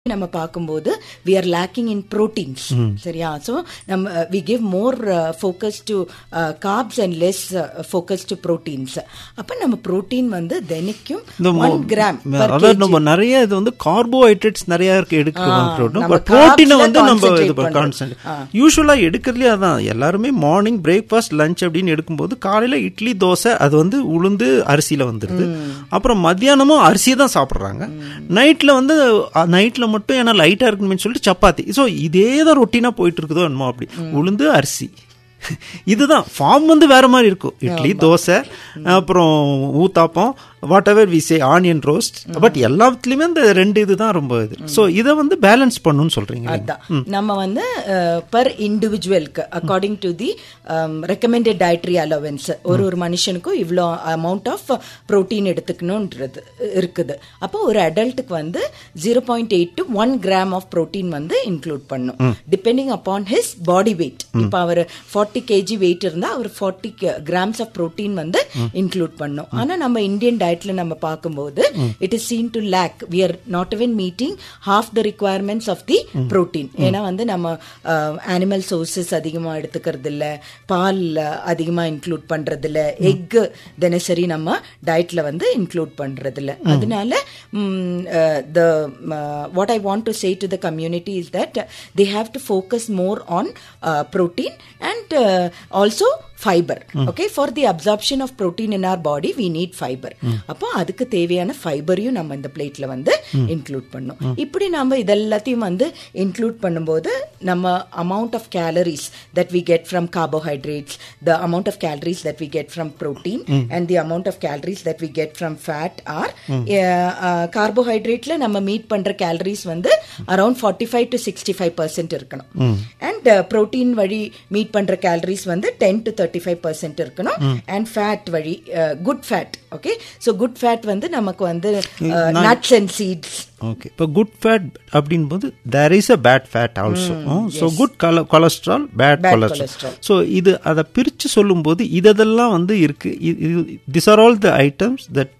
நம்ம பார்க்கும்போது we are lacking in proteins சரியா ஸோ நம்ம we give more focus to carbs and less focus to proteins அப்போ நம்ம ப்ரோட்டீன் வந்து தினைக்கும் இந்த ஒன் கிராம் அதாவது நம்ம நிறைய இது வந்து கார்போஹைட்ரேட்ஸ் நிறைய இருக்கு எடுக்கிறோம் நம்ம பட் புரோட்டீனை carbs-ல வந்து நம்ம இது concentrate கான்சென்ட் யூஸ்வலா எடுக்கிறதுலே அதான் எல்லாருமே மார்னிங் பிரேக்ஃபாஸ்ட் லஞ்ச் அப்படின்னு எடுக்கும்போது காலையில இட்லி தோசை அது வந்து உளுந்து அரிசியில வந்துருது அப்புறம் மத்தியானமும் அரிசி தான் சாப்பிட்றாங்க நைட்ல வந்து நைட்ல மட்டும் ஏன்னா லைட்டா இருக்குன்னு சொல்லிட்டு சப்பாத்தி ஸோ இதே தான் ரொட்டீனா போயிட்டு இருக்குதோ என்னமோ அப்படி உளுந்து அரிசி இதுதான் ஃபார்ம் வந்து வேற மாதிரி இருக்கும் இட்லி தோசை அப்புறம் uttapam whatever we say onion roast but எல்லாத்துலயுமே இந்த ரெண்டு இதுதான் ரொம்ப இது ஸோ இதை வந்து பேலன்ஸ் பண்ணணும்னு சொல்றீங்க அதான் நம்ம வந்து பர் இண்டிவிஜுவலுக்கு according to the recommended dietary allowance ஒரு ஒரு மனுஷனுக்கும் இவ்வளோ அமௌண்ட் ஆஃப் ப்ரோட்டீன் எடுத்துக்கணுன்றது இருக்குது அப்போ ஒரு அடல்ட்டுக்கு வந்து zero point eight to one gram of protein வந்து இன்க்ளூட் பண்ணும் depending upon his body weight இப்போ அவர் ஃபார்ட்டி கேஜி வெயிட் இருந்தால் அவர் ஃபார்ட்டி கிராம்ஸ் ஆஃப் ப்ரோட்டீன் வந்து இன்க்ளூட் பண்ணும் ஆனால் நம்ம இந்தியன் டயட்ல நம்ம பார்க்கும்போது it is seen to lack we are not even meeting half the requirements of the protein ஏன்னா வந்து நம்ம அனிமல் சோர்சஸ் அதிகமாக எடுத்துக்கிறது இல்ல பால் அதிகமாக இன்க்ளூட் பண்றது இல்ல எக் தினசரி நம்ம டயட்ல வந்து இன்க்ளூட் பண்றது இல்ல அதனால the what I want to say to the community is that they have to focus more on protein and also fibre okay for the absorption of protein in our body we need fibre அப்போ அதுக்கு தேவையான ஃபைபரையும் நம்ம இந்த பிளேட்ல வந்து include பண்ணும் இப்படி நம்ம இதெல்லாத்தையும் வந்து இன்க்ளூட் பண்ணும்போது நம்ம amount of calories that we get from carbohydrates the amount of calories that we get from protein and the amount of calories that we get from fat or கார்போஹைட்ரேட்ல நம்ம மீட் பண்ற கேலரிஸ் வந்து around forty five to sixty five percent இருக்கணும் and protein வழி meet பண்ற calories வந்து ten to thirty five percent இருக்கணும் and fat வழி good fat okay so good fat வந்து நமக்கு வந்து நட்ஸ் அண்ட் சீட்ஸ் ஓகே இப்போ குட் ஃபேட் அப்படின்போது there is a bad fat also so good cholesterol bad cholesterol so இது அதை பிரித்து சொல்லும்போது இதெல்லாம் வந்து இருக்கு this are all the items that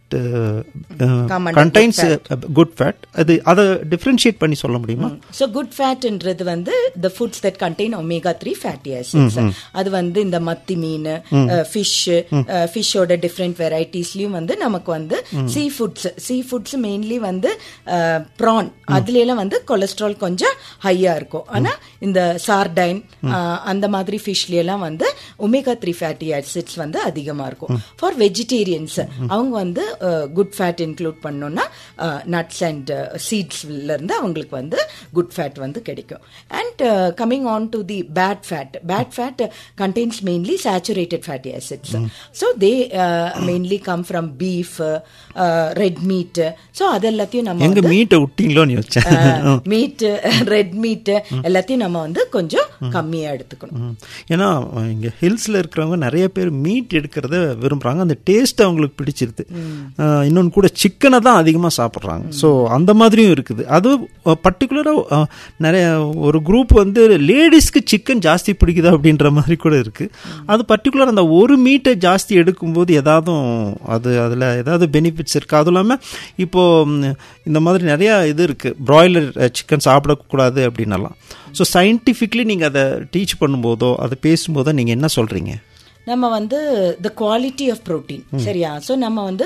contains good fat அது அதை டிஃப்ரென்ஷியேட் பண்ணி சொல்ல முடியுமா ஸோ குட் ஃபேட்ன்றது வந்து the foods that contain omega three fatty acids அது வந்து இந்த மத்தி மீன் ஃபிஷ் ஃபிஷ்ஷோட டிஃப்ரெண்ட் வெரைட்டிஸ்லயும் வந்து நமக்கு வந்து sea foods sea foods mainly வந்து ப்ரான் அதுல எல்லாம் வந்து கொலஸ்ட்ரால் கொஞ்சம் ஹையா இருக்கும் ஆனா இந்த சார்டைன் அந்த மாதிரி ஃபிஷ்ல எல்லாம் வந்து ஒமேகா த்ரீ ஃபேட்டி ஆசிட்ஸ் வந்து அதிகமா இருக்கும் ஃபார் வெஜிடேரியன்ஸ் அவங்க வந்து குட் ஃபேட் இன்க்ளூட் பண்ணோம்னா நட்ஸ் அண்ட் சீட்ஸ்ல இருந்து அவங்களுக்கு வந்து குட் ஃபேட் வந்து கிடைக்கும் and coming on to the bad fat bad fat contains mainly saturated fatty acids so they mainly come from beef red meat so அது எல்லாத்தையும் நம்ம எங்க மீட்டை விட்டீங்களோன்னு யோசிச்சேன் மீட் ரெட் மீட் எல்லாத்தையும் நம்ம வந்து கொஞ்சம் கம்மியா எடுத்துக்கணும் ஏன்னா இங்க ஹில்ஸ்ல இருக்கிறவங்க நிறைய பேர் மீட் எடுக்கிறத விரும்புறாங்க அந்த டேஸ்ட் அவங்களுக்கு பிடிச்சிருது இன்னொன்று கூட சிக்கனை தான் அதிகமாக சாப்பிட்றாங்க ஸோ அந்த மாதிரியும் இருக்குது அது பர்டிகுலராக நிறைய ஒரு குரூப் வந்து லேடிஸ்க்கு சிக்கன் ஜாஸ்தி பிடிக்குது அப்படின்ற மாதிரி கூட இருக்கு அது பர்டிகுலர் அந்த ஒரு மீட்டை ஜாஸ்தி எடுக்கும்போது ஏதாவது அது அதில் ஏதாவது பெனிஃபிட்ஸ் இருக்கு அதுவும் இல்லாமல் இப்போ இந்த மாதிரி நிறையா இது இருக்கு ப்ராய்லர் சிக்கன் சாப்பிடக்கூடாது அப்படின்னலாம் ஸோ சயின்டிஃபிக்லி நீங்கள் அதை டீச் பண்ணும்போதோ அதை பேசும்போதோ நீங்கள் என்ன சொல்கிறீங்க நம்ம வந்து த குவாலிட்டி ஆஃப் ப்ரோட்டீன் சரியா ஸோ நம்ம வந்து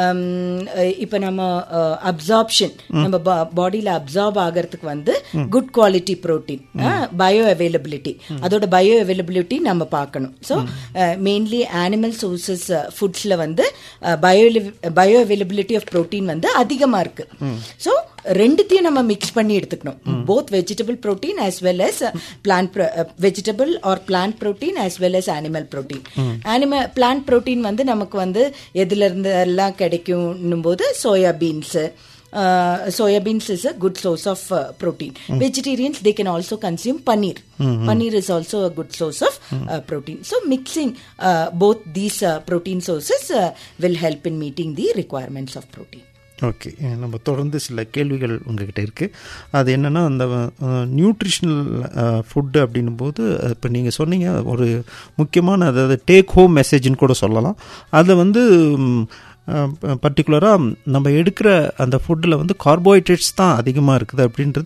இப்போ நம்ம அப்சார்ப்ஷன் நம்ம பாடியில் அப்சார்ப் ஆகிறதுக்கு வந்து good quality protein bio availability அதோட பயோ அவைலபிலிட்டி நம்ம பார்க்கணும் ஸோ மெயின்லி அனிமல் சோர்சஸ் ஃபுட்ஸில் வந்து bio bio availability of protein வந்து அதிகமாக இருக்கு ஸோ ரெண்டுத்தையும் நம்ம மிக்ஸ் பண்ணி எடுத்துக்கணும் both vegetable protein as well as plant vegetable or plant protein as well as animal protein animal plant protein வந்து நமக்கு வந்து எதுல இருந்து எல்லாம் கிடைக்கும் போது soya beans soybeans is a good source of protein vegetarians they can also consume paneer paneer is also a good source of protein so mixing both these protein sources will help in meeting the requirements of protein okay நம்ம தொடர்ந்து சில கேள்விகள் உங்ககிட்ட இருக்குது அது என்னென்னா அந்த nutritional food அப்படின்னும் போது இப்போ நீங்கள் சொன்னீங்க ஒரு முக்கியமான அதாவது டேக் ஹோம் மெசேஜ்னு கூட சொல்லலாம் அதை வந்து பர்டிகுலராக நம்ம எடுக்கிற அந்த ஃபுட்டில் வந்து கார்போஹைட்ரேட்ஸ் தான் அதிகமாக இருக்குது அப்படின்றது